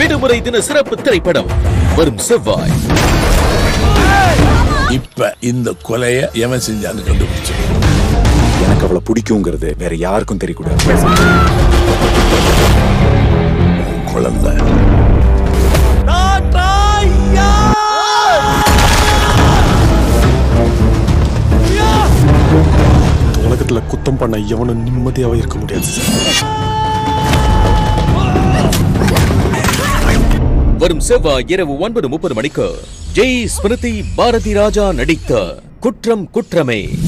விடுமுறை தின சிறப்பு திரைப்படம் வரும் செவ்வாய் இப்ப இந்த கொலைய எவன் செஞ்சான்னு கண்டுபிடிச்சு எனக்கு அவளை பிடிக்குங்கிறது வேற யாருக்கும் தெரியக்கூடாது குழந்தை இந்த உலகத்துல குத்தம் பண்ண எவனும் நிம்மதியாவே இருக்க முடியாது வரும் செவ்வாய் இரவு ஒன்பது முப்பது மணிக்கு ஜெய் ஸ்மிருதி பாரதி ராஜா நடித்த குற்றம் குற்றமே